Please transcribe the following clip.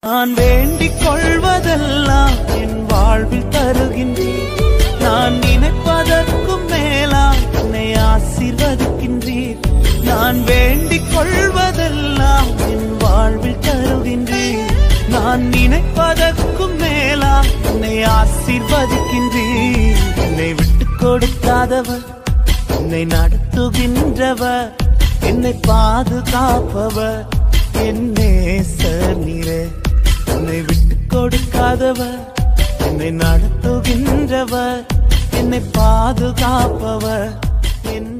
நான் வேண்டிக் கொள்வதெல்லாம் என் வாழ்வில் தருகின்றீர் நான் நினைப்பதற்கும் மேலாம் என்னை ஆசீர்வதிக்கின்றீர் நான் வேண்டிக் கொள்வதெல்லாம் என் வாழ்வில் தருகின்றீர் நான் நினைப்பதற்கும் மேலாம் என்னை ஆசீர்வதிக்கின்றீர் என்னை விட்டுக் கொடுக்காதவர் என்னை நடத்துகின்றவர் என்னை பாதுகாப்பவர் என்னே நீரே என்னை விட்டுக் கொடுக்காதவர் என்னை நடத்துகின்றவர் என்னை பாதுகாப்பவர் என்